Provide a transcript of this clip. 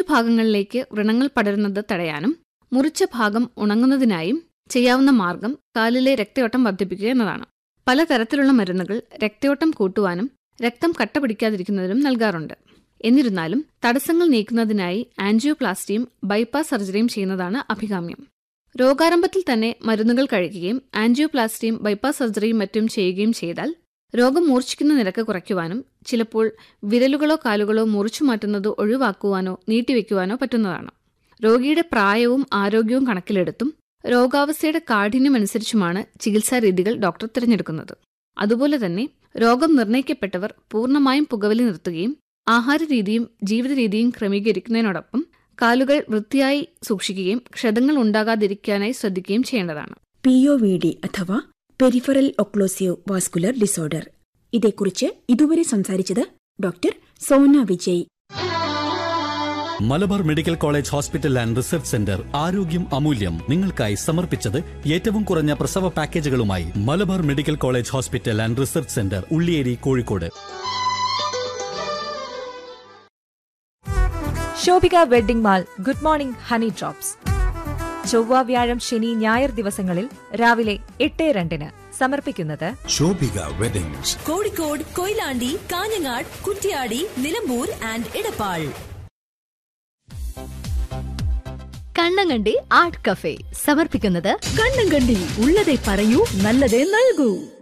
ഭാഗങ്ങളിലേക്ക് വ്രണങ്ങൾ പടരുന്നത് തടയാനും മുറിച്ച ഭാഗം ഉണങ്ങുന്നതിനായും ചെയ്യാവുന്ന മാർഗം കാലിലെ രക്തയോട്ടം വർദ്ധിപ്പിക്കുക എന്നതാണ് പലതരത്തിലുള്ള മരുന്നുകൾ രക്തയോട്ടം കൂട്ടുവാനും രക്തം കട്ട പിടിക്കാതിരിക്കുന്നതിനും നൽകാറുണ്ട് എന്നിരുന്നാലും തടസ്സങ്ങൾ നീക്കുന്നതിനായി ആൻജിയോപ്ലാസ്റ്റിയും ബൈപ്പാസ് സർജറിയും ചെയ്യുന്നതാണ് അഭികാമ്യം രോഗാരംഭത്തിൽ തന്നെ മരുന്നുകൾ കഴിക്കുകയും ആൻജിയോപ്ലാസ്റ്റിയും ബൈപ്പാസ് സർജറിയും മറ്റും ചെയ്യുകയും ചെയ്താൽ രോഗം മൂർച്ഛിക്കുന്ന നിരക്ക് കുറയ്ക്കുവാനും ചിലപ്പോൾ വിരലുകളോ കാലുകളോ മുറിച്ചു മാറ്റുന്നത് ഒഴിവാക്കുവാനോ നീട്ടിവെക്കുവാനോ പറ്റുന്നതാണ് രോഗിയുടെ പ്രായവും ആരോഗ്യവും കണക്കിലെടുത്തും രോഗാവസ്ഥയുടെ കാഠിന്യമനുസരിച്ചുമാണ് ചികിത്സാ രീതികൾ ഡോക്ടർ തിരഞ്ഞെടുക്കുന്നത് അതുപോലെ തന്നെ രോഗം നിർണയിക്കപ്പെട്ടവർ പൂർണ്ണമായും പുകവലി നിർത്തുകയും ആഹാരരീതിയും ജീവിതരീതിയും ക്രമീകരിക്കുന്നതിനോടൊപ്പം കാലുകൾ വൃത്തിയായി സൂക്ഷിക്കുകയും ക്ഷതങ്ങൾ ഉണ്ടാകാതിരിക്കാനായി ശ്രദ്ധിക്കുകയും ചെയ്യേണ്ടതാണ് പി ഒ വി ഡി അഥവാ പെരിഫറൽ ഒക്ലോസിയോ വാസ്കുലർ ഡിസോർഡർ ഇതേക്കുറിച്ച് ഇതുവരെ സംസാരിച്ചത് doctor Sona Vijay Malabar medical college hospital and research centre ആരോഗ്യം അമൂല്യം നിങ്ങൾക്കായി സമർപ്പിച്ചത് ഏറ്റവും കുറഞ്ഞ പ്രസവ പാക്കേജുകളുമായി Malabar medical college hospital and research centre Ulliyeri Kozhikode Shobhika wedding mall good morning honey drops ചൊവ്വ വ്യാഴം ശനി ഞായർ ദിവസങ്ങളിൽ രാവിലെ എട്ട് രണ്ടിന് സമർപ്പിക്കുന്നത് Shobhika weddings Kozhikode Koyilandy Kanhangad Kuttiady Nilambur and Edappal Kannankandi art cafe സമർപ്പിക്കുന്നത് കണ്ണും കണ്ടി ഉള്ളതേ പറയൂ നല്ലതേ നൽകൂ